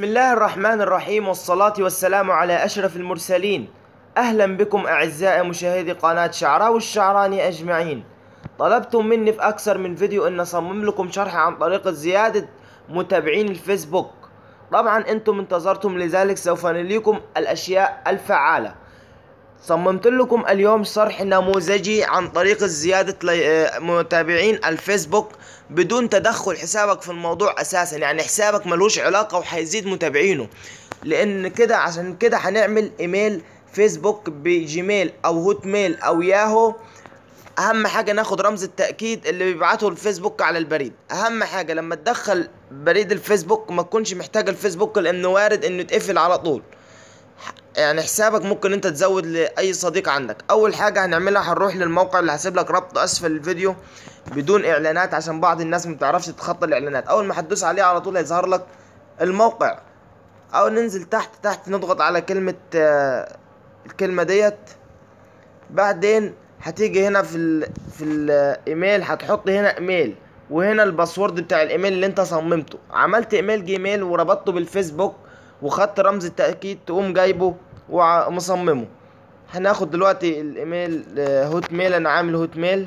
بسم الله الرحمن الرحيم والصلاة والسلام على أشرف المرسلين أهلا بكم أعزائي مشاهدي قناة شعراوي الشعراني أجمعين طلبتم مني في أكثر من فيديو أن أصمم لكم شرح عن طريقة زيادة متابعين الفيسبوك طبعا أنتم انتظرتم لذلك سوف نليكم الأشياء الفعالة صممت لكم اليوم شرح نموذجي عن طريقة زيادة لي- آه، متابعين الفيسبوك بدون تدخل حسابك في الموضوع اساسا يعني حسابك ملوش علاقة وحيزيد متابعينه لان كده عشان كده هنعمل ايميل فيسبوك بجيميل او هوت ميل او ياهو اهم حاجة ناخد رمز التأكيد اللي بيبعته الفيسبوك على البريد اهم حاجة لما تدخل بريد الفيسبوك ما تكونش محتاج الفيسبوك لانه وارد انه يتقفل على طول يعني حسابك ممكن انت تزود لاي صديق عندك اول حاجه هنعملها هنروح للموقع اللي هسيب لك رابط اسفل الفيديو بدون اعلانات عشان بعض الناس ما بتعرفش تتخطى الاعلانات اول ما هتدوس عليه على طول هيظهر لك الموقع او ننزل تحت تحت نضغط على كلمه آه، الكلمه ديت بعدين هتيجي هنا في ال في الايميل هتحط هنا ايميل وهنا الباسورد بتاع الايميل اللي انت صممته عملت ايميل جيميل وربطته بالفيسبوك وخدت رمز التأكيد تقوم جايبه ومصممه هناخد دلوقتي الايميل آه، هوت ميل انا عامل هوت ميل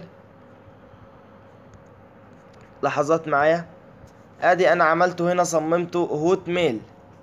لحظات معايا ادي انا عملته هنا صممته هوت ميل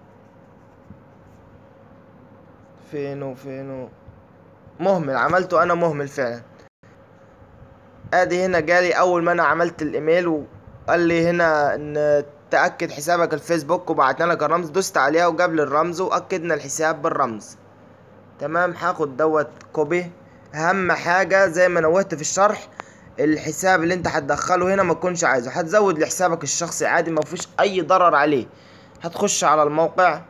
فينه فينه مهمل عملته انا مهمل فعلا ادي هنا جالي اول ما انا عملت الايميل وقال لي هنا ان تاكد حسابك الفيسبوك وبعتنا لك الرمز دوست عليها وجاب لي الرمز واكدنا الحساب بالرمز تمام هاخد دوت كوبي اهم حاجه زي ما نوهت في الشرح الحساب اللي انت هتدخله هنا ما تكونش عايزه هتزود لحسابك الشخصي عادي ما فيش اي ضرر عليه هتخش على الموقع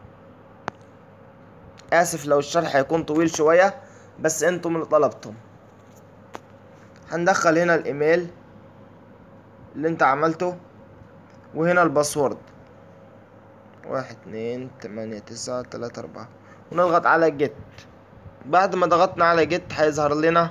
اسف لو الشرح هيكون طويل شويه بس انتم اللي طلبتم هندخل هنا الايميل اللي انت عملته وهنا الباسورد واحد اتنين تمانية تسعة تلاتة اربعة ونضغط على جيت بعد ما ضغطنا على جيت هيظهر لنا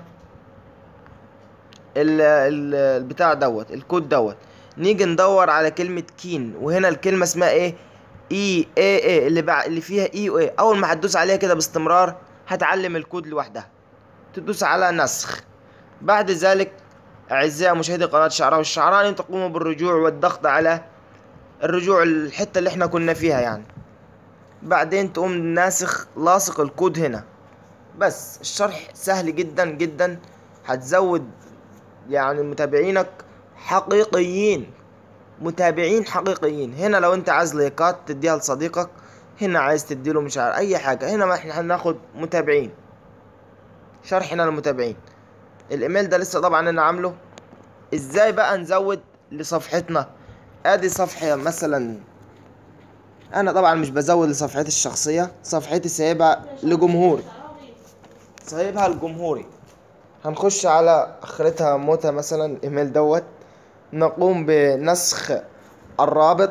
ال ال البتاع دوت الكود دوت نيجي ندور على كلمة كين وهنا الكلمة اسمها ايه اي اي اي اللي بع... اللي فيها اي و اي اول ما هتدوس عليها كده باستمرار هتعلم الكود لوحدها تدوس على نسخ بعد ذلك اعزائي مشاهدي قناة شعراوي الشعراني تقوموا بالرجوع والضغط على الرجوع الحتة اللي احنا كنا فيها يعني بعدين تقوم ناسخ لاصق الكود هنا بس الشرح سهل جدا جدا هتزود يعني متابعينك حقيقيين متابعين حقيقيين هنا لو انت عايز لايكات تديها لصديقك هنا عايز تديله مش عارف اي حاجة هنا ما احنا هناخد متابعين شرحنا للمتابعين الايميل ده لسه طبعا انا عامله ازاي بقى نزود لصفحتنا ادي صفحة مثلا انا طبعا مش بزود لصفحتي الشخصية صفحتي سايبها لجمهوري سايبها لجمهوري هنخش على اخرتها موتة مثلا الايميل دوت نقوم بنسخ الرابط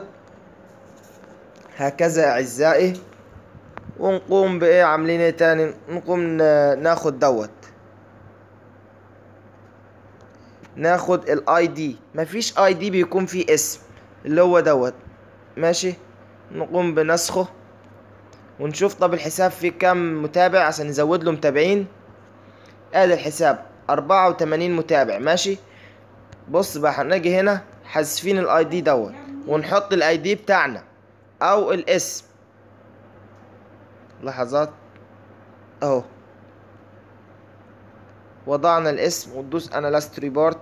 هكذا اعزائي ونقوم بايه عاملين ايه تاني نقوم ن- ناخد دوت ناخد الاي دي مفيش اي دي بيكون فيه اسم اللي هو دوت ماشي نقوم بنسخه ونشوف طب الحساب فيه كام متابع عشان نزود له متابعين ادي الحساب اربعة وتمانين متابع ماشي بص بقى هنجي هنا حذفين الاي دي دوت ونحط الاي دي بتاعنا او الاسم لحظات اهو وضعنا الاسم وتدوس انا لاست ريبورت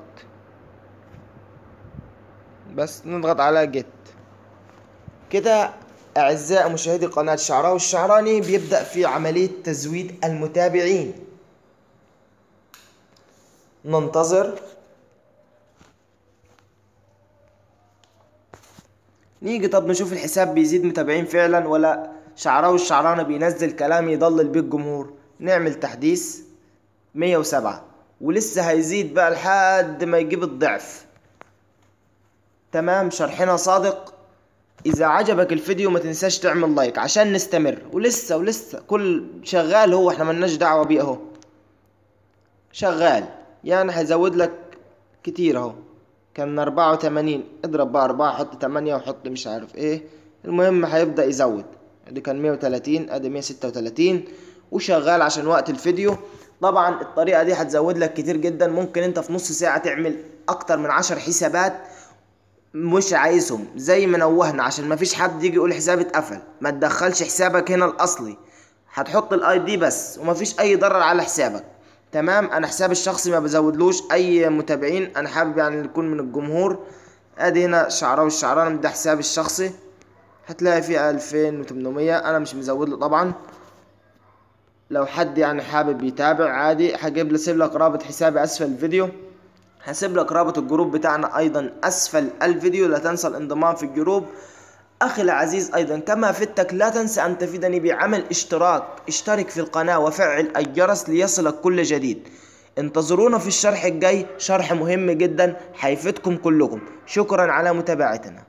بس نضغط على جيت كده اعزائي مشاهدي قناة شعراوي الشعراني بيبدأ في عملية تزويد المتابعين ننتظر نيجي طب نشوف الحساب بيزيد متابعين فعلا ولا شعراوي الشعراني بينزل كلام يضلل بيه الجمهور نعمل تحديث مية وسبعة ولسه هيزيد بقى لحد ما يجيب الضعف تمام شرحنا صادق اذا عجبك الفيديو ما تنساش تعمل لايك عشان نستمر ولسه ولسه كل شغال هو احنا ملناش دعوة بيه اهو شغال يعني هيزود لك كتير اهو كان أربعة وتمانين اضرب بقى أربعة حط تمانية وحط مش عارف ايه المهم هيبدأ يزود ادي كان 130 ادي 136 وشغال عشان وقت الفيديو طبعا الطريقة دي هتزود لك كتير جدا ممكن انت في نص ساعة تعمل اكتر من عشر حسابات مش عايزهم زي ما نوهنا عشان ما فيش حد يجي يقول حسابي اتقفل ما تدخلش حسابك هنا الاصلي هتحط الاي دي بس وما فيش اي ضرر على حسابك تمام انا حسابي الشخصي ما بزودلوش اي متابعين انا حابب يعني يكون من الجمهور ادي هنا شعراوي الشعراني ده حسابي الشخصي هتلاقي فيه الفين وتمنمية انا مش مزود له طبعا لو حد يعني حابب يتابع عادي هجيب سيب لك رابط حسابي اسفل الفيديو هسيب لك رابط الجروب بتاعنا ايضا اسفل الفيديو لا تنسى الانضمام في الجروب اخي العزيز ايضا كما فدتك لا تنسى ان تفيدني بعمل اشتراك اشترك في القناة وفعل الجرس ليصلك كل جديد انتظرونا في الشرح الجاي شرح مهم جدا هيفيدكم كلكم شكرا على متابعتنا